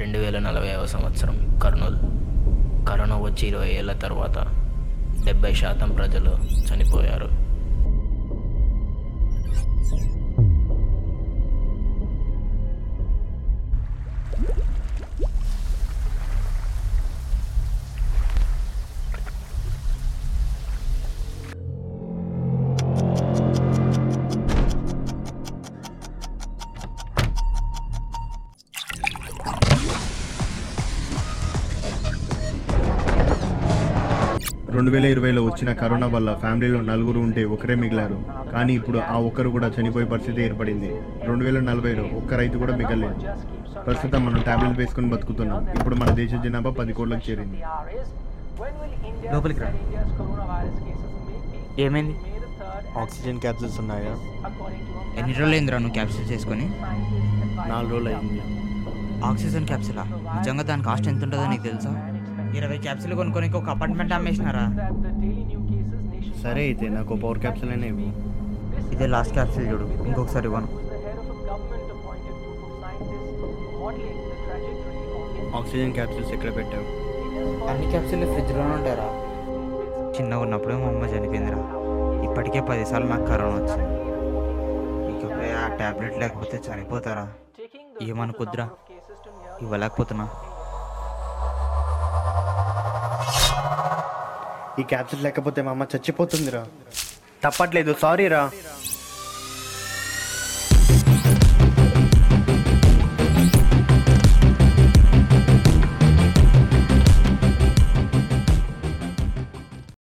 రెండు వేల నలభైవ సంవత్సరం కర్నూలు కరోనా వచ్చి ఇరవై ఏళ్ళ తర్వాత డెబ్బై శాతం ప్రజలు చనిపోయారు రెండు వేల ఇరవైలో వచ్చిన కరోనా వల్ల ఫ్యామిలీలో నలుగురు ఉంటే ఒకరే మిగిలారు కానీ ఇప్పుడు ఆ ఒక్కరు కూడా చనిపోయే పరిస్థితి ఏర్పడింది రెండు వేల నలభైలో ఒక్క రైతు కూడా మిగలేదు ప్రస్తుతం మనం టాబ్లెట్ వేసుకొని బతుకుతున్నాం ఇప్పుడు మన దేశ జనాభా పది కోట్లకు చేరింది లోపలికి రా ఏమైంది ఆక్సిజన్ క్యాప్సూల్స్ ఉన్నాయా ఎన్ని రోజులు అయిందిరా నువ్వు క్యాప్సూల్ చేసుకొని నాలుగు రోజులు అయింది ఆక్సిజన్ క్యాప్సూలా నిజంగా దాని కాస్ట్ ఎంత ఉంటుందో నీకు తెలుసా ఇరవై క్యాప్సూల్ కొనుక్కొని ఒక అపార్ట్మెంట్ అమ్మేసినారా సరే అయితే నాకు పవర్ క్యాప్సూల్ అయినా ఇవ్వు ఇదే లాస్ట్ క్యాప్సూల్ చూడు ఇంకొకసారి ఇవ్వను ఆక్సిజన్ క్యాప్సూల్స్ ఎక్కడ పెట్టావు అన్ని క్యాప్సూల్ ఫ్రిడ్జ్లోనే ఉంటారా చిన్నగా ఉన్నప్పుడే మా అమ్మ చనిపోయిందిరా ఇప్పటికే పదిసార్లు నాకు కరోనా వచ్చింది ఇకపై ఆ టాబ్లెట్ లేకపోతే చనిపోతారా ఏమనుకుద్దురా ఇవ్వలేకపోతున్నా ఈ క్యాప్సూల్ లేకపోతే మా అమ్మ చచ్చిపోతుందిరా తప్పట్లేదు సారీ రా